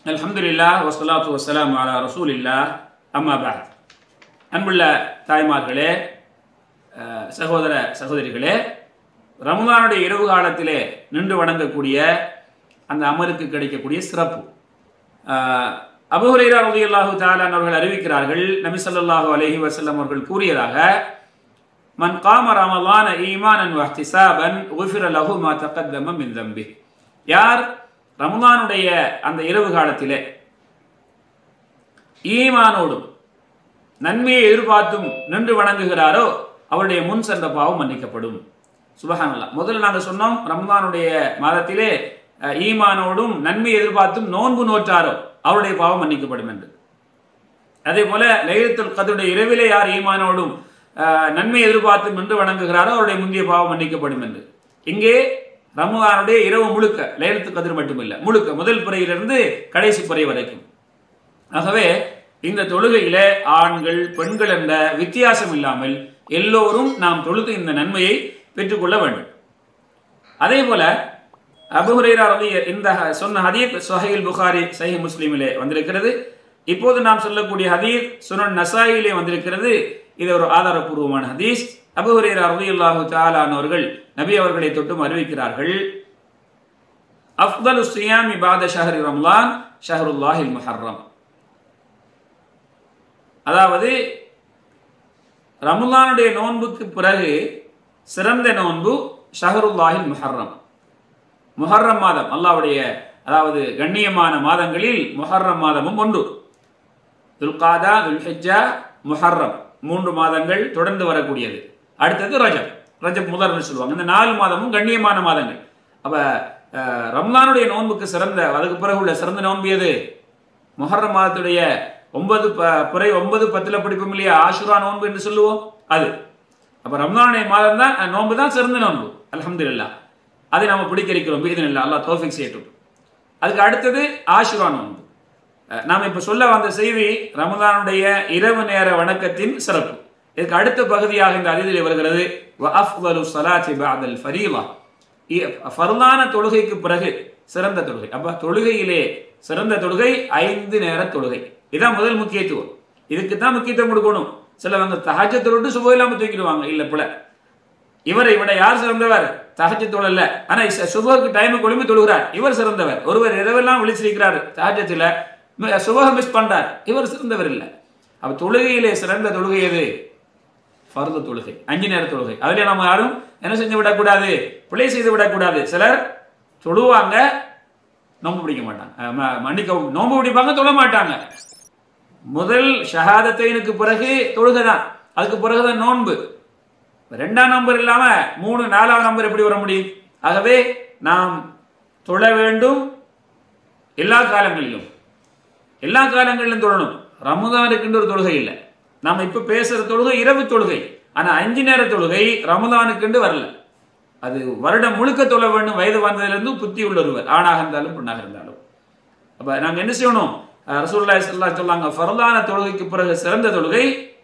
அல்ஹம்துலில்லா வசலாத்து வசலாம் அலா ரசூலில்லா அம்மா பாத் அன்புள்ள தாய்மார்களே அஹ், சகோதர சகோதரிகளே ரமலானுடைய இரவு காலத்திலே நின்று வணங்கக்கூடிய அந்த அமலுக்கு கிடைக்கக்கூடிய சிறப்பு அஹ், அபூ ஹுரைரா ரலியல்லாஹு தஆலா அவர்கள் அறிவிக்கிறார்கள் நபி ஸல்லல்லாஹு அலைஹி வஸல்லம் அவர்கள் கூறியதாக மன் காம ரமலான ஈமானன் வஹ்திசாபன் உஃபிர லஹு மா தகத்தம மின் தம்பி யார் ரமலானுடைய அந்த இரவு காலத்திலே ஈமானோடும் நன்மையை எதிர்பார்த்தும் நின்று வணங்குகிறாரோ அவருடைய முன் சென்ற பாவம் மன்னிக்கப்படும் சுபஹானல்லாஹ் முதல்ல நாங்க சொன்னோம் ரமலானுடைய மாதத்திலே அஹ், ஈமானோடும் நன்மை எதிர்பார்த்தும் நோன்பு நோற்றாரோ அவருடைய பாவம் மன்னிக்கப்படும் என்று அதே போல லைலத்துல் கதருடைய இரவிலே யார் ஈமானோடும் அஹ், நன்மை எதிர்பார்த்து நின்று வணங்குகிறாரோ அவருடைய முந்தைய பாவம் மன்னிக்கப்படும் என்று இங்கே ரமலானுடைய இரவு முழுக்க லைலத்து கதிர் மட்டுமில்லை முழுக்க முதல் புறையிலிருந்து கடைசி புறை வரைக்கும் ஆகவே இந்த தொழுகையிலே ஆண்கள் பெண்கள் என்ற வித்தியாசம் இல்லாமல் எல்லோரும் நாம் தொழுது இந்த நன்மையை பெற்றுக்கொள்ள வேண்டும் அதே போல அபுஹுரைரா ரதி இந்த ஹ- சொன்ன ஹதீத் சொஹைல் புகாரி சஹி முஸ்லிமிலே வந்திருக்கிறது இப்போது நாம் சொல்லக்கூடிய ஹதீத் சுனன் நசாயிலே வந்திருக்கிறது இது ஒரு ஆதாரப்பூர்வமான ஹதீஸ் அபுஹுரைரா ரலியல்லாஹு தஆலா அவர்கள் நபி அவர்களை தொட்டும் அறிவிக்கிறார்கள் அஃதலு சியாமி பாத ஷஹரி ரம்லான் ஷஹருல்லாஹில் முஹர்ரம் அதாவது ரமலானுடைய நோன்புக்கு பிறகு சிறந்த நோன்பு ஷஹருல்லாஹில் முஹர்ரம் முஹர்ரம் மாதம் அல்லாஹ்வுடைய அதாவது கண்ணியமான மாதங்களில் முஹர்ரம் மாதமும் ஒன்று துல்காதா துல்ஹிஜ்ஜா முஹர்ரம் மூன்று மாதங்கள் தொடர்ந்து வரக்கூடியது அடுத்தது ரஜப் ரஜப் முதல்னு சொல்லுவாங்க இந்த நாலு மாதமும் கண்ணியமான மாதங்கள் அப்ப அஹ், ரம்லானுடைய நோன்புக்கு சிறந்த அதுக்கு பிறகு உள்ள சிறந்த நோன்பு எது முஹர்ரம் மாதத்துடைய ஒன்பது ப- பிறை ஒன்பது பத்துல பிடிப்போம் இல்லையா ஆஷுரா நோன்பு என்று சொல்லுவோம் அது அப்ப ரம்லானுடைய மாதம் தான் அஹ், நோன்பு தான் சிறந்த நோன்பு அல்ஹம்துலில்லாஹ் அதை நாம பிடிக்க இருக்கிறோம் இது இல்லை அல்லாஹ் தௌஃபிக் செய்யட்டும் அதுக்கு அடுத்தது ஆஷுரா நோன்பு அஹ், நாம் இப்ப சொல்ல வந்த செய்தி ரமலானுடைய இரவு நேர வணக்கத்தின் சிறப்பு இதுக்கு அடுத்த பகுதியாக இந்த அதிதிலே வருகிறது வ அஃதலு ஸலாத்தி பஅதல் ஃபரீலா இ- ஃபர்லான தொழுகைக்கு பிறகு சிறந்த தொழுகை அப்ப தொழுகையிலே சிறந்த தொழுகை ஐந்து நேர தொழுகை இதான் முதல் முக்கியத்துவம் இதுக்கு தான் முக்கியத்துவம் கொடுக்கணும் சிலவங்க தஹஜ்ஜத் தொழுட்டு சுப இல்லாம தூக்கிடுவாங்க இல்ல பிள்ளை இவரை விட யார் சிறந்தவர் தஹஜ்ஜத் தொழல ஆனா இஸ்- சுபஹுக்கு டைம் கொழும்பி தொழுகிறார் இவர் சிறந்தவர் ஒருவர் இரவெல்லாம் விழிச்சிருக்கிறார் தஹஜ்ஜத்துல ம- சுபஹ மிஸ் பண்றார் இவர் சிறந்தவர் இல்ல அப்ப தொழுகையிலே சிறந்த தொழுகை எது ஃபர்து தொழுகை அஞ்சு நேர தொழுகை அதுல நம்ம யாரும் என்ன செஞ்சு விடக்கூடாது பிழை செய்து விடக்கூடாது சிலர் தொழுவாங்க நோன்பு பிடிக்க மாட்டாங்க அஹ் ம- மன்னிக்கவும் நோன்பு பிடிப்பாங்க தொழ மாட்டாங்க முதல் ஷஹாதத்தைனுக்கு பிறகு தொழுகை தான் அதுக்கு பிறகுதான் நோன்பு ரெண்டாம் நம்பர் இல்லாம மூணு நாலாம் நம்பர் எப்படி வர முடியும் ஆகவே நாம் தொழ வேண்டும் எல்லா காலங்களிலும் எல்லா காலங்களிலும் தொழணும் ரமதானுக்குன்ற ஒரு தொழுகை இல்லை நாம இப்ப பேசுற தொழுகை இரவு தொழுகை ஆனா அஞ்சு நேர தொழுகை ரமதானுக்குண்டு வரல அது வருடம் முழுக்க தொழ வேண்டும் வயது வந்ததிலிருந்து புத்தி உள்ள ஒருவர் ஆணாக இருந்தாலும் பெண்ணாக இருந்தாலும் அப்ப நாங்க என்ன செய்யணும் அஹ் ரசூலுல்லாஹி ஸல்லல்லாஹு அலைஹி சொல்லாங்க ஃபர்லான தொழுகைக்கு பிறகு சிறந்த தொழுகை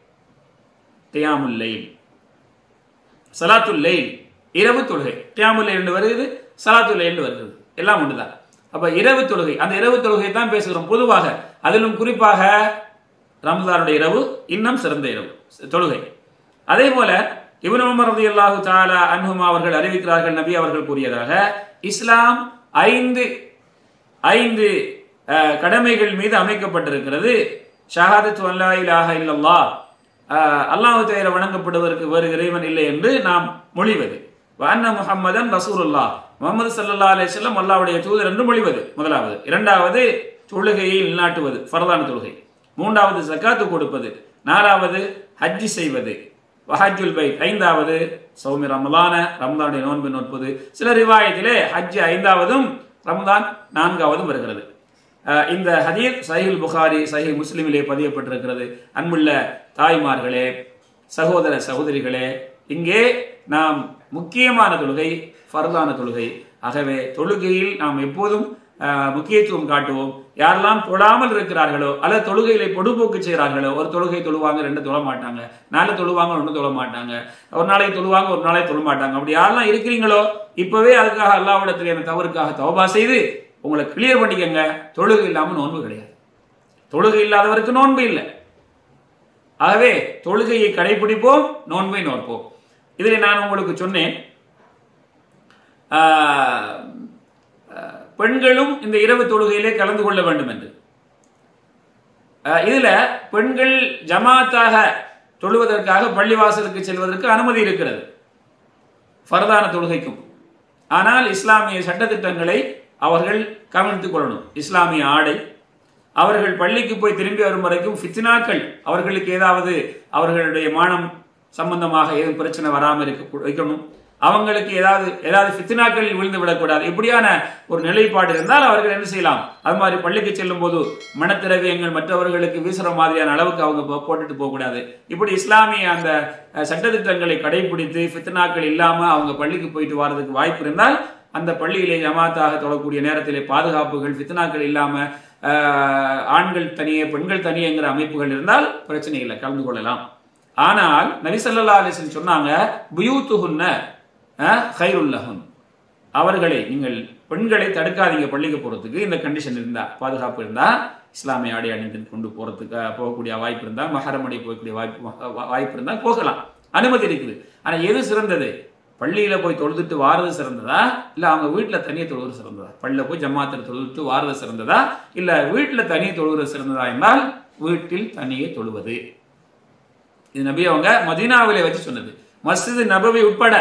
கியாமுல் லைல் சலாத்துல் லைல் இரவு தொழுகை கியாமுல் லைல் என்று வருகிறது சலாத்துல் லைல் என்று வருகிறது எல்லாம் ஒன்றுதான் அப்ப இரவு தொழுகை அந்த இரவு தொழுகை தான் பேசுகிறோம் பொதுவாக அதிலும் குறிப்பாக ரமதானுடைய இரவு இன்னும் சிறந்த இரவு தொழுகை அதே போல இப்னு உமர் ரலியல்லாஹு தஆலா அன்ஹுமா அவர்கள் அறிவிக்கிறார்கள் நபி அவர்கள் கூறியதாக இஸ்லாம் ஐந்து ஐந்து அஹ், கடமைகள் மீது அமைக்கப்பட்டிருக்கிறது ஷஹாதத் அல்லா இலாஹ இல்லல்லாஹ் அஹ், அல்லாஹ் தவிர வணங்கப்படுவதற்கு வேறு இறைவன் இல்லை என்று நாம் மொழிவது அன்ன முஹம்மதன் ரசூலுல்லாஹ் முகமது ஸல்லல்லாஹு அலைஹி வஸல்லம் அல்லாஹ்வுடைய தூதர் என்று மொழிவது முதலாவது இரண்டாவது தொழுகையை நிலைநாட்டுவது ஃபர்தான தொழுகை மூன்றாவது ஜக்காத்து கொடுப்பது நாலாவது ஹஜ்ஜி செய்வது வஹஜுல் பைத் ஐந்தாவது சௌமி ரமலான ரமலானுடைய நோன்பு நோட்பது சில ரிவாயத்திலே ஹஜ் ஐந்தாவதும் ரமலான் நான்காவதும் வருகிறது அஹ் இந்த ஹதீர் சஹீல் புகாரி சஹீல் முஸ்லிமிலே பதியப்பட்டிருக்கிறது அன்புள்ள தாய்மார்களே சகோதர சகோதரிகளே இங்கே நாம் முக்கியமான தொழுகை ஃபர்தான தொழுகை ஆகவே தொழுகையில் நாம் எப்போதும் அஹ், முக்கியத்துவம் காட்டுவோம் யாரெல்லாம் தொழாமல் இருக்கிறார்களோ அல்லது தொழுகையில பொடுபோக்கு செய்கிறார்களோ ஒரு தொழுகை தொழுவாங்க ரெண்டு தொழ மாட்டாங்க நாலு தொழுவாங்க ஒன்று தொழ மாட்டாங்க ஒரு நாளைக்கு தொழுவாங்க ஒரு நாளைக்கு தொழ மாட்டாங்க அப்படி யாரெல்லாம் இருக்கிறீங்களோ இப்பவே அதுக்காக அல்லாவிடத்தில் என தவறுக்காக தவபா செய்து உங்களை கிளியர் பண்ணிக்கங்க தொழுகை இல்லாமல் நோன்பு கிடையாது தொழுகை இல்லாதவருக்கு நோன்பு இல்லை ஆகவே தொழுகையை கடைபிடிப்போம் நோன்பை நோற்போம் இதில் நான் உங்களுக்கு சொன்னேன் ஆஹ், ஆஹ், பெண்களும் இந்த இரவு தொழுகையிலே கலந்து கொள்ள வேண்டும் என்று ஆஹ், இதுல பெண்கள் ஜமாத்தாக தொழுவதற்காக பள்ளிவாசலுக்கு செல்வதற்கு அனுமதி இருக்கிறது ஃபர்தான தொழுகைக்கும் ஆனால் இஸ்லாமிய சட்டத்திட்டங்களை அவர்கள் கவனித்துக் கொள்ளணும் இஸ்லாமிய ஆடை அவர்கள் பள்ளிக்கு போய் திரும்பி வரும் வரைக்கும் ஃபித்னாக்கள் அவர்களுக்கு ஏதாவது அவர்களுடைய மானம் சம்பந்தமாக ஏதும் பிரச்சனை வராமல் இருக்க வைக்கணும் அவங்களுக்கு ஏதாவது ஏதாவது ஃபித்னாக்களில் விழுந்து விடக்கூடாது இப்படியான ஒரு நிலைப்பாடு இருந்தால் அவர்கள் என்ன செய்யலாம் அது மாதிரி பள்ளிக்கு செல்லும் போது மனத்திரவியங்கள் மற்றவர்களுக்கு வீசுற மாதிரியான அளவுக்கு அவங்க போ- போட்டுட்டு போகக்கூடாது இப்படி இஸ்லாமிய அந்த அஹ், சட்டதிட்டங்களை கடைபிடித்து ஃபித்னாக்கள் இல்லாம அவங்க பள்ளிக்கு போயிட்டு வர்றதுக்கு வாய்ப்பு இருந்தால் அந்த பள்ளியிலே ஜமாத்தாக தொழக்கூடிய நேரத்திலே பாதுகாப்புகள் ஃபித்னாக்கள் இல்லாம அஹ், ஆண்கள் தனியே பெண்கள் தனியேங்கிற அமைப்புகள் இருந்தால் பிரச்சனை இல்லை கலந்து கொள்ளலாம் ஆனால் நபிசல்லா அலிசன் சொன்னாங்க புயூத்துகுன்ன ஹைருல்லஹுன் அவர்களை நீங்கள் பெண்களை தடுக்காதீங்க பள்ளிக்கு போறதுக்கு இந்த கண்டிஷன் இருந்தா பாதுகாப்பு இருந்தா இஸ்லாமிய ஆடை அணிந்து கொண்டு போறதுக்கு அஹ், போகக்கூடிய வாய்ப்பு இருந்தா மஹரம் அடி போகக்கூடிய வாய்ப்பு வா- வாய்ப்பு இருந்தா போகலாம் அனுமதி இருக்குது ஆனா எது சிறந்தது பள்ளியில போய் தொழுதுட்டு வாரது சிறந்ததா இல்ல அவங்க வீட்டுல தனியே தொழுவது சிறந்ததா பள்ளியில போய் ஜமாத்தில் தொழுதுட்டு வாரது சிறந்ததா இல்ல வீட்டுல தனியே தொழுவது சிறந்ததா என்றால் வீட்டில் தனியே தொழுவது இது நபி அவங்க மதீனாவிலே வச்சு சொன்னது மஸ்ஜிது நபவி உட்பட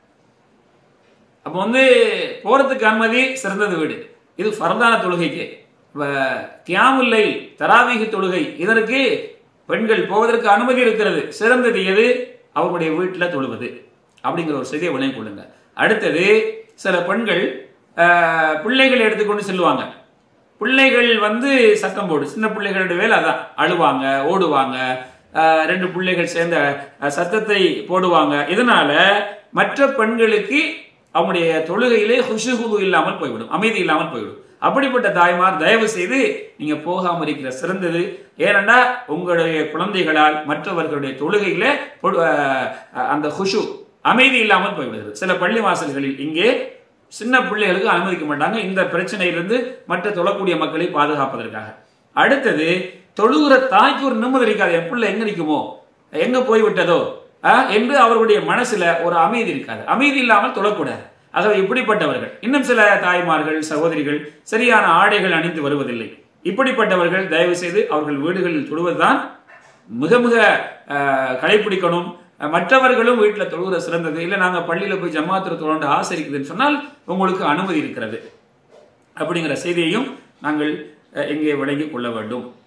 அப்போ வந்து போறதுக்கு அனுமதி சிறந்தது வீடு இது ஃபர்தான தொழுகைக்கு கியாமுல்லை தராவீக தொழுகை இதற்கு பெண்கள் போவதற்கு அனுமதி இருக்கிறது சிறந்தது எது அவங்களுடைய வீட்டில் தொழுவது அப்படிங்கிற ஒரு செய்தியை விளங்கிக் கொள்ளுங்க அடுத்தது சில பெண்கள் ஆஹ், பிள்ளைகளை எடுத்துக்கொண்டு செல்லுவாங்க பிள்ளைகள் வந்து சத்தம் போடு சின்ன பிள்ளைகளுடைய வேலை அதான் அழுவாங்க ஓடுவாங்க ஆஹ், ரெண்டு பிள்ளைகள் சேர்ந்த ஆஹ், சத்தத்தை போடுவாங்க இதனால மற்ற பெண்களுக்கு அவங்களுடைய தொழுகையிலே ஹுஷுகுது இல்லாமல் போய்விடும் அமைதி இல்லாமல் போய்விடும் அப்படிப்பட்ட தாய்மார் தயவு செய்து நீங்க போகாம இருக்கிற சிறந்தது ஏனென்றா உங்களுடைய குழந்தைகளால் மற்றவர்களுடைய தொழுகையில பொ- ஆஹ், அந்த ஹுஷு அமைதி இல்லாமல் போய்விடுகிறது சில பள்ளி வாசல்களில் இங்கே சின்ன பிள்ளைகளுக்கு அனுமதிக்க மாட்டாங்க இந்த பிரச்சனையிலிருந்து மற்ற தொழக்கூடிய மக்களை பாதுகாப்பதற்காக அடுத்தது தொழுகிற தாய்க்கு ஒரு நிம்மதி இருக்காது என் பிள்ளை எங்க நிற்குமோ எங்க போய் விட்டதோ ஆஹ், என்று அவர்களுடைய மனசுல ஒரு அமைதி இருக்காது அமைதி இல்லாமல் தொழக்கூடாது ஆகவே இப்படிப்பட்டவர்கள் இன்னும் சில தாய்மார்கள் சகோதரிகள் சரியான ஆடைகள் அணிந்து வருவதில்லை இப்படிப்பட்டவர்கள் தயவு செய்து அவர்கள் வீடுகளில் தொழுவதுதான் மிக மிக ஆஹ், கடைபிடிக்கணும் அஹ், மற்றவர்களும் வீட்டில் தொழுகிற சிறந்தது இல்லை நாங்கள் பள்ளியில் போய் ஜமாத்தில் தொழண்டு ஆசை இருக்குதுன்னு சொன்னால் உங்களுக்கு அனுமதி இருக்கிறது அப்படிங்கிற செய்தியையும் நாங்கள் அஹ், இங்கே விளங்கிக் கொள்ள வேண்டும்